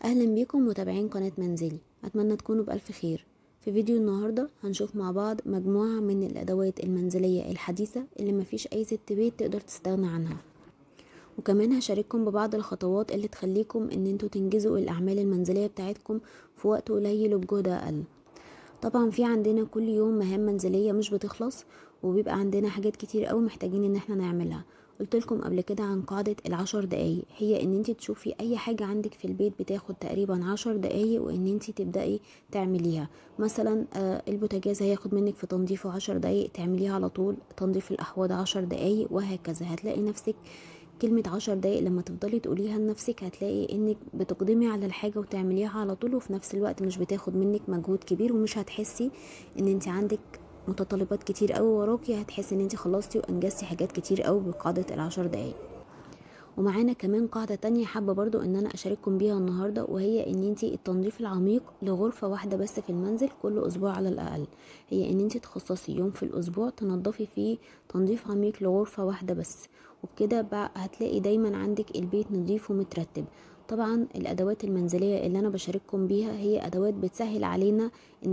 اهلا بيكم متابعين قناة منزلي اتمنى تكونوا بألف خير في فيديو النهاردة هنشوف مع بعض مجموعة من الادوات المنزلية الحديثة اللي مفيش اي ست بيت تقدر تستغنى عنها وكمان هشارككم ببعض الخطوات اللي تخليكم ان انتوا تنجزوا الاعمال المنزلية بتاعتكم في وقت قليل وبجهد اقل طبعا في عندنا كل يوم مهام منزلية مش بتخلص وبيبقى عندنا حاجات كتير قوي محتاجين ان احنا نعملها قلت لكم قبل كده عن قاعدة العشر دقايق هي ان انت تشوفي اي حاجة عندك في البيت بتاخد تقريبا عشر دقايق وان انت تبدأي تعمليها مثلا آه البوتاجاز هياخد منك في تنظيفه عشر دقايق تعمليها على طول تنظيف الاحواض عشر دقايق وهكذا هتلاقي نفسك كلمة عشر دقايق لما تفضلي تقوليها لنفسك هتلاقي انك بتقدمي على الحاجة وتعمليها على طول وفي نفس الوقت مش بتاخد منك مجهود كبير ومش هتحسي ان انت عندك متطلبات كتير قوي وراكي هتحسي ان انت خلصتي وانجزتي حاجات كتير قوي بقاعدة العشر دقايق ومعانا كمان قاعدة تانية حابة برضو ان انا اشارككم بيها النهاردة وهي ان انت التنظيف العميق لغرفة واحدة بس في المنزل كل اسبوع على الاقل هي ان انت تخصصي يوم في الاسبوع تنظفي فيه تنظيف عميق لغرفة واحدة بس وبكده بقى هتلاقي دايما عندك البيت نظيف ومترتب طبعا الادوات المنزليه اللي انا بشارككم بيها هي ادوات بتسهل علينا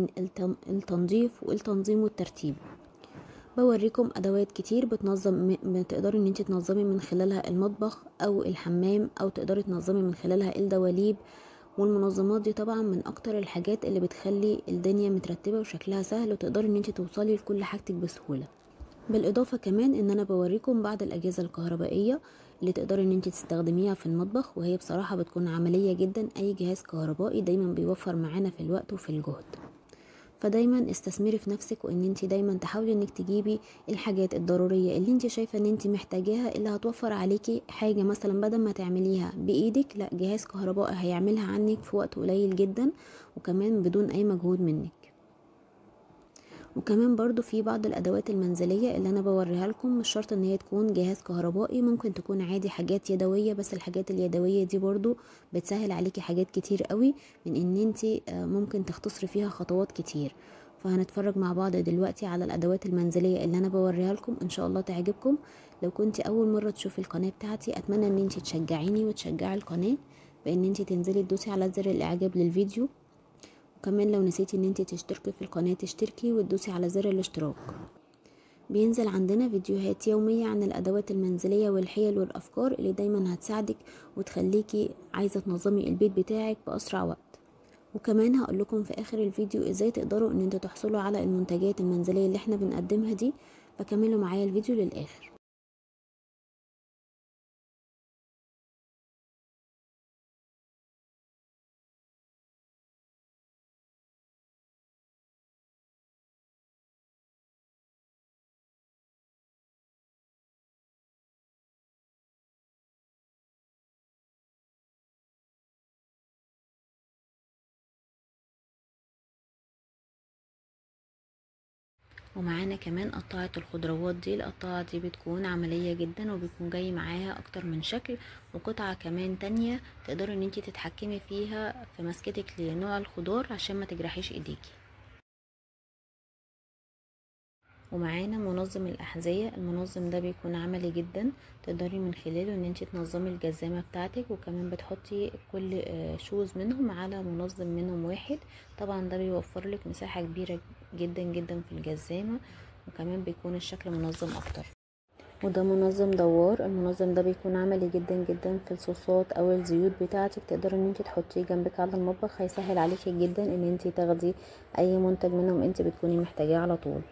التنظيف والتنظيم والترتيب بوريكم ادوات كتير بتنظم بتقدري ان انت تنظمي من خلالها المطبخ او الحمام او تقدري تنظمي من خلالها الدواليب والمنظمات دي طبعا من اكتر الحاجات اللي بتخلي الدنيا مترتبه وشكلها سهل وتقدري ان انت توصلي لكل حاجتك بسهوله بالاضافه كمان ان انا بوريكم بعض الاجهزه الكهربائيه اللي تقدري ان انت تستخدميها في المطبخ وهي بصراحه بتكون عمليه جدا اي جهاز كهربائي دايما بيوفر معانا في الوقت وفي الجهد فدايما استثمري في نفسك وان انت دايما تحاولي انك تجيبي الحاجات الضروريه اللي انت شايفه ان انت محتاجاها اللي هتوفر عليكي حاجه مثلا بدل ما تعمليها بايدك لا جهاز كهربائي هيعملها عنك في وقت قليل جدا وكمان بدون اي مجهود منك وكمان برضو في بعض الادوات المنزليه اللي انا بوريها لكم مش شرط ان هي تكون جهاز كهربائي ممكن تكون عادي حاجات يدويه بس الحاجات اليدويه دي برضو بتسهل عليكي حاجات كتير قوي من ان انت ممكن تختصري فيها خطوات كتير فهنتفرج مع بعض دلوقتي على الادوات المنزليه اللي انا بوريها لكم ان شاء الله تعجبكم لو كنت اول مره تشوفي القناه بتاعتي اتمنى ان انت تشجعيني وتشجعي القناه بان انت تنزلي تدوسي على زر الاعجاب للفيديو وكمان لو نسيتي ان انت تشتركي في القناة تشتركي وتدوسي على زر الاشتراك بينزل عندنا فيديوهات يومية عن الأدوات المنزلية والحيل والأفكار اللي دايما هتساعدك وتخليكي عايزة تنظمي البيت بتاعك بأسرع وقت وكمان هقول لكم في آخر الفيديو ازاي تقدروا ان انتوا تحصلوا على المنتجات المنزلية اللي احنا بنقدمها دي فكملوا معايا الفيديو للآخر ومعانا كمان قطاعة الخضروات دي القطاعة دي بتكون عملية جدا وبيكون جاي معاها اكتر من شكل وقطعة كمان تانية تقدري ان انتي تتحكمي فيها في مسكتك لنوع الخضار عشان ما تجرحيش ايديكي ومعانا منظم الأحذية المنظم ده بيكون عملي جدا تقدري من خلاله ان انتي تنظمي الجزامة بتاعتك وكمان بتحطي كل شوز منهم على منظم منهم واحد طبعا ده بيوفر لك مساحة كبيرة جدا جدا في الجزامة وكمان بيكون الشكل منظم اكتر وده منظم دوار المنظم ده بيكون عملي جدا جدا في الصوصات او الزيوت بتاعتك تقدري ان انت تحطيه جنبك على المطبخ هيسهل عليكي جدا ان انت تاخدي اي منتج منهم انت بتكوني محتاجاه على طول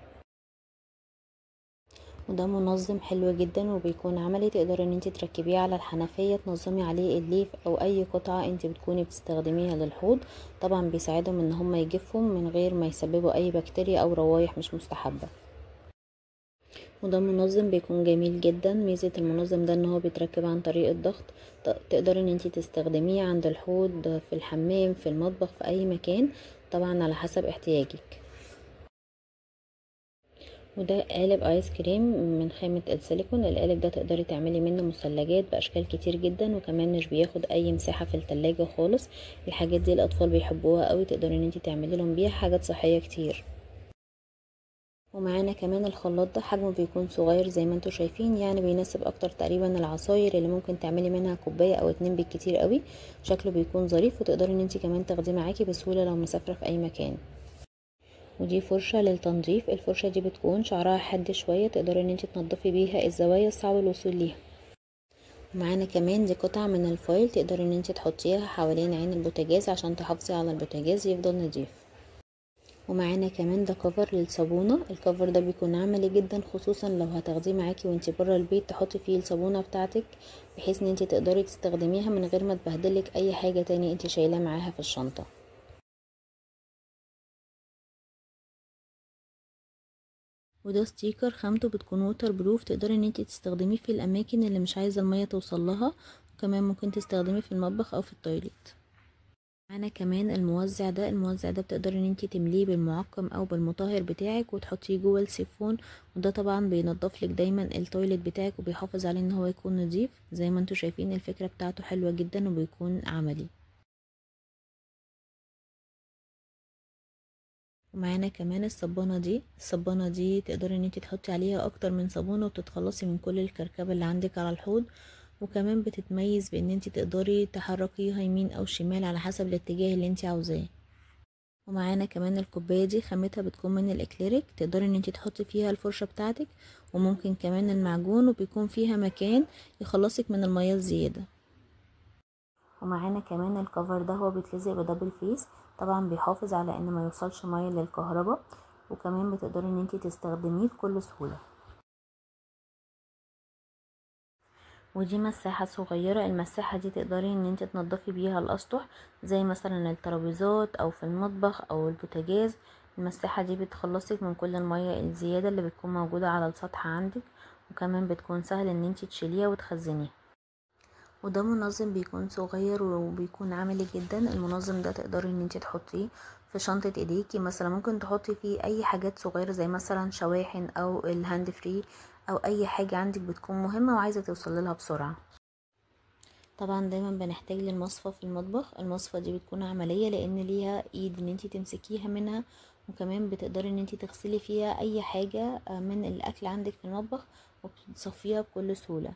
وده منظم حلو جدا وبيكون عملي تقدري ان انت تركبيه على الحنفيه تنظمي عليه الليف او اي قطعه انت بتكوني بتستخدميها للحوض طبعا بيساعدهم ان هم يجفوا من غير ما يسببوا اي بكتيريا او روايح مش مستحبه وده منظم بيكون جميل جدا ميزه المنظم ده ان هو بيتركب عن طريق الضغط تقدري ان انت تستخدميه عند الحوض في الحمام في المطبخ في اي مكان طبعا على حسب احتياجك وده قالب ايس كريم من خامة السيليكون القالب ده تقدري تعملي منه مثلجات باشكال كتير جدا وكمان مش بياخد اي مساحة في التلاجة خالص الحاجات دي الاطفال بيحبوها قوي تقدري ان انت تعملي لهم بيها حاجات صحية كتير ومعانا كمان الخلاط ده حجمه بيكون صغير زي ما انتوا شايفين يعني بيناسب اكتر تقريبا العصاير اللي ممكن تعملي منها كوبايه او اتنين بالكتير قوي شكله بيكون ظريف وتقدري ان انت كمان تاخديه معاكي بسهوله لو مسافره في اي مكان ودي فرشه للتنظيف الفرشه دي بتكون شعرها حاد شويه تقدري ان انت تنضفي بيها الزوايا الصعب الوصول ليها معانا كمان دي قطعة من الفويل تقدري ان انت تحطيها حوالين عين البوتاجاز عشان تحافظي على البوتاجاز يفضل نضيف ومعانا كمان ده كفر للصابونة الكفر ده بيكون عملي جدا خصوصا لو هتاخديه معاكي وانت بره البيت تحطي فيه الصابونة بتاعتك بحيث ان انت تقدري تستخدميها من غير ما تبهدلك اي حاجة تاني انت شايلاه معاها في الشنطة وده ستيكر خامته بتكون ووتر بروف تقدري ان انت تستخدميه في الاماكن اللي مش عايزه الميه توصل لها وكمان ممكن تستخدميه في المطبخ او في التويليت معانا كمان الموزع ده الموزع ده بتقدري ان انت تمليه بالمعقم او بالمطهر بتاعك وتحطيه جوه السيفون وده طبعا بينضف لك دايما التويليت بتاعك وبيحافظ عليه ان هو يكون نظيف زي ما انتوا شايفين الفكره بتاعته حلوه جدا وبيكون عملي ومعانا كمان الصبانه دي الصبانه دي تقدري ان انت تحطي عليها اكتر من صابونه وتتخلصي من كل الكركبه اللي عندك على الحوض وكمان بتتميز بان انت تقدري تحركيها يمين او شمال على حسب الاتجاه اللي انت عاوزاه ومعانا كمان الكوبايه دي خامتها بتكون من الاكليريك تقدري ان انت تحطي فيها الفرشه بتاعتك وممكن كمان المعجون وبيكون فيها مكان يخلصك من الميه الزياده ومعانا كمان الكفر ده هو بيتلزق بدبل فيس طبعا بيحافظ على ان ما يوصلش ميه للكهرباء وكمان بتقدري ان انت تستخدميه بكل سهوله ودي مساحة صغيرة المساحة دي تقدري ان انت تنضفي بيها الاسطح زي مثلا الترابيزات او في المطبخ او البوتاجاز المساحة دي بتخلصك من كل المية الزيادة اللي بتكون موجودة على السطح عندك وكمان بتكون سهل ان انت تشيليها وتخزنيها وده منظم بيكون صغير وبيكون عملي جدا المنظم ده تقدري ان انت تحطيه في شنطة ايديكي مثلا ممكن تحطي فيه اي حاجات صغيرة زي مثلا شواحن او الهاند فري او اي حاجة عندك بتكون مهمة وعايزة توصل لها بسرعة طبعا دايما بنحتاج للمصفى في المطبخ المصفى دي بتكون عملية لان ليها ايد ان انت تمسكيها منها وكمان بتقدري ان انت تغسلي فيها اي حاجة من الاكل عندك في المطبخ وبتصفيها بكل سهولة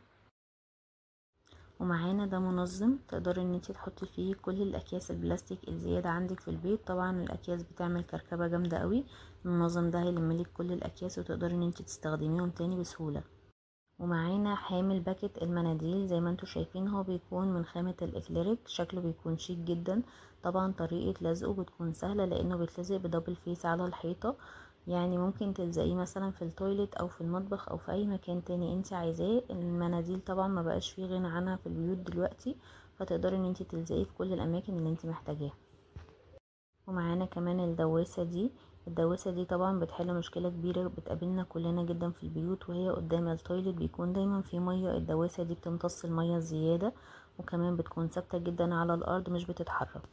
ومعانا ده منظم تقدري ان انت تحطي فيه كل الاكياس البلاستيك الزياده عندك في البيت طبعا الاكياس بتعمل كركبه جامده قوي المنظم ده هيلملك كل الاكياس وتقدري ان انت تستخدميهم تاني بسهوله ومعانا حامل باكت المناديل زي ما انتوا شايفين هو بيكون من خامة الاكليريك شكله بيكون شيك جدا طبعا طريقة لزقه بتكون سهلة لانه بيتلزق بدبل فيس على الحيطة يعني ممكن تلزقيه مثلا في التويليت او في المطبخ او في اي مكان تاني انت عايزاه المناديل طبعا ما بقاش فيه غنى عنها في البيوت دلوقتي فتقدري ان انت تلزقيه في كل الاماكن اللي انت محتاجاها ومعانا كمان الدواسة دي الدواسة دي طبعا بتحل مشكلة كبيرة بتقابلنا كلنا جدا في البيوت وهي قدام التويليت بيكون دايما في مية الدواسة دي بتمتص المية الزيادة وكمان بتكون ثابتة جدا على الارض مش بتتحرك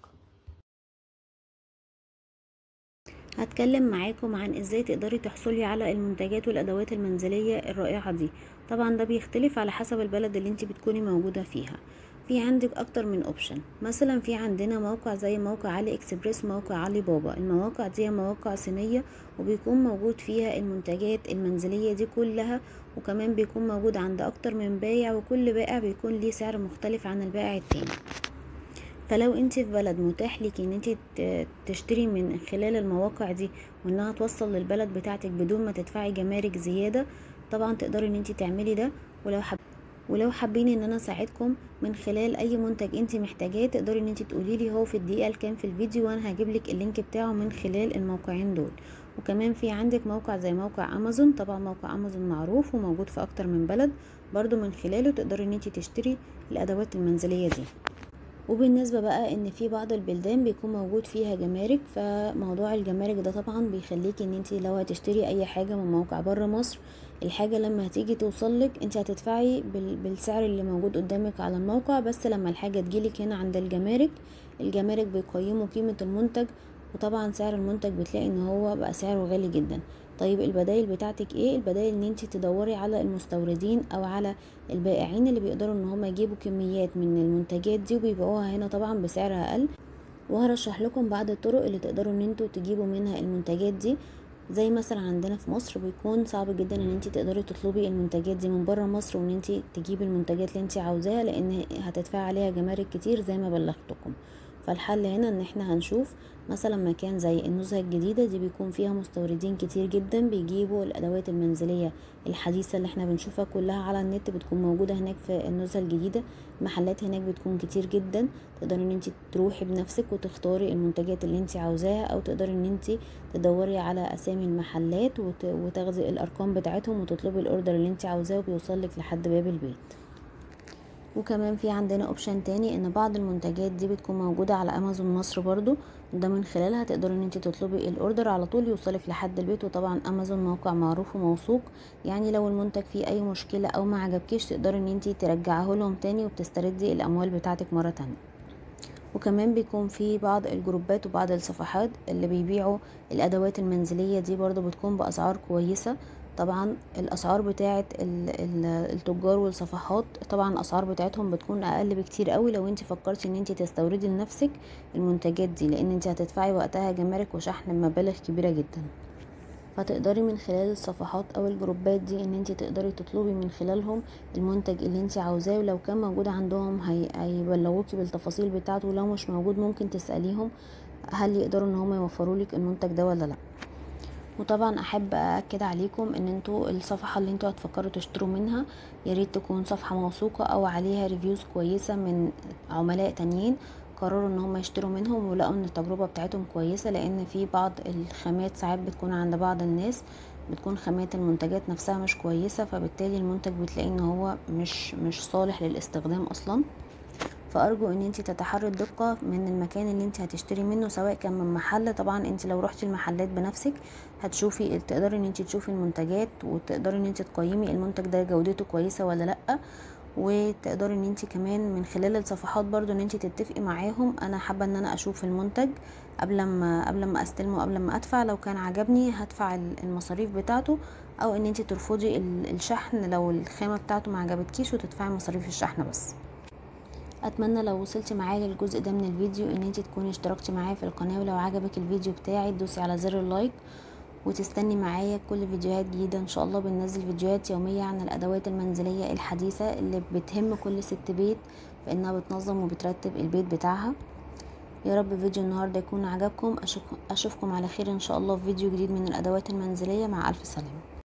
هتكلم معاكم عن ازاي تقدري تحصلي على المنتجات والادوات المنزلية الرائعة دي طبعا ده بيختلف على حسب البلد اللي انت بتكوني موجودة فيها في عندك اكتر من اوبشن مثلا في عندنا موقع زي موقع علي اكسبريس موقع علي بابا المواقع دي مواقع صينية وبيكون موجود فيها المنتجات المنزلية دي كلها وكمان بيكون موجود عند اكتر من بائع وكل بائع بيكون ليه سعر مختلف عن البائع التاني فلو انت في بلد متاح لك ان انت تشتري من خلال المواقع دي وانها توصل للبلد بتاعتك بدون ما تدفعي جمارك زيادة طبعا تقدري ان انت تعملي ده ولو حب ولو حابين ان انا اساعدكم من خلال اي منتج انت محتاجاه تقدري ان انت تقولي لي هو في الدقيقه الكام في الفيديو وانا هجيب لك اللينك بتاعه من خلال الموقعين دول وكمان في عندك موقع زي موقع امازون طبعا موقع امازون معروف وموجود في اكتر من بلد برضو من خلاله تقدري ان انت تشتري الادوات المنزليه دي وبالنسبة بقى ان في بعض البلدان بيكون موجود فيها جمارك فموضوع الجمارك ده طبعا بيخليكي ان انت لو هتشتري اي حاجة من موقع بره مصر الحاجة لما هتيجي توصلك انت هتدفعي بالسعر اللي موجود قدامك على الموقع بس لما الحاجة تجيلك هنا عند الجمارك الجمارك بيقيموا قيمة المنتج وطبعا سعر المنتج بتلاقي ان هو بقى سعره غالي جدا طيب البدايل بتاعتك ايه البدايل ان انت تدوري على المستوردين او على البائعين اللي بيقدروا ان هم يجيبوا كميات من المنتجات دي وبيبيعوها هنا طبعا بسعر اقل وهرشح لكم بعض الطرق اللي تقدروا ان انتوا تجيبوا منها المنتجات دي زي مثلا عندنا في مصر بيكون صعب جدا ان انت تقدري تطلبي المنتجات دي من بره مصر وان انت تجيبي المنتجات اللي انت عاوزاها لان هتدفعي عليها جمارك كتير زي ما بلغتكم فالحل هنا ان احنا هنشوف مثلا مكان زي النزهة الجديدة دي بيكون فيها مستوردين كتير جدا بيجيبوا الادوات المنزلية الحديثة اللي احنا بنشوفها كلها على النت بتكون موجودة هناك في النزهة الجديدة المحلات هناك بتكون كتير جدا تقدري ان انت تروحي بنفسك وتختاري المنتجات اللي انت عاوزاها او تقدري ان انت تدوري على اسامي المحلات وتاخدي الارقام بتاعتهم وتطلبي الاوردر اللي انت عاوزاه وبيوصلك لحد باب البيت وكمان في عندنا اوبشن تاني ان بعض المنتجات دي بتكون موجودة على امازون مصر برضو ده من خلالها تقدري ان انت تطلبي الاوردر على طول يوصلك لحد البيت وطبعا امازون موقع معروف وموثوق يعني لو المنتج فيه اي مشكلة او ما عجبكيش تقدري ان انت ترجعه لهم تاني وبتستردي الاموال بتاعتك مرة تانية وكمان بيكون في بعض الجروبات وبعض الصفحات اللي بيبيعوا الادوات المنزلية دي برضو بتكون باسعار كويسة طبعا الاسعار بتاعه التجار والصفحات طبعا الاسعار بتاعتهم بتكون اقل بكتير قوي لو انت فكرتي ان انت تستوردي لنفسك المنتجات دي لان انت هتدفعي وقتها جمارك وشحن بمبالغ كبيره جدا فتقدري من خلال الصفحات او الجروبات دي ان انت تقدري تطلبي من خلالهم المنتج اللي انت عاوزاه ولو كان موجود عندهم هي... هيبلغوكي بالتفاصيل بتاعته ولو مش موجود ممكن تساليهم هل يقدروا ان هم يوفروا لك المنتج ده ولا لا وطبعا احب اكد عليكم ان انتوا الصفحه اللي انتوا هتفكروا تشتروا منها يا ريت تكون صفحه موثوقه او عليها ريفيوز كويسه من عملاء تانيين قرروا ان هم يشتروا منهم ولقوا ان التجربه بتاعتهم كويسه لان في بعض الخامات ساعات بتكون عند بعض الناس بتكون خامات المنتجات نفسها مش كويسه فبالتالي المنتج بتلاقي ان هو مش مش صالح للاستخدام اصلا فارجو ان انت تتحري الدقه من المكان اللي انت هتشتري منه سواء كان من محل طبعا انت لو رحتي المحلات بنفسك هتشوفي تقدري ان انت تشوفي المنتجات وتقدري ان انت تقيمي المنتج ده جودته كويسه ولا لا وتقدري ان انت كمان من خلال الصفحات برضو ان انت تتفقي معاهم انا حابه ان انا اشوف المنتج قبل ما قبل ما استلمه قبل ما ادفع لو كان عجبني هدفع المصاريف بتاعته او ان انت ترفضي الشحن لو الخامه بتاعته ما عجبتكيش وتدفعي مصاريف الشحن بس اتمنى لو وصلتي معايا للجزء ده من الفيديو ان انت تكوني اشتركتي معايا في القناه ولو عجبك الفيديو بتاعي تدوسي على زر اللايك وتستني معايا كل فيديوهات جديده ان شاء الله بننزل فيديوهات يوميه عن الادوات المنزليه الحديثه اللي بتهم كل ست بيت في انها بتنظم وبترتب البيت بتاعها يا رب فيديو النهارده يكون عجبكم اشوفكم على خير ان شاء الله في فيديو جديد من الادوات المنزليه مع الف سلامه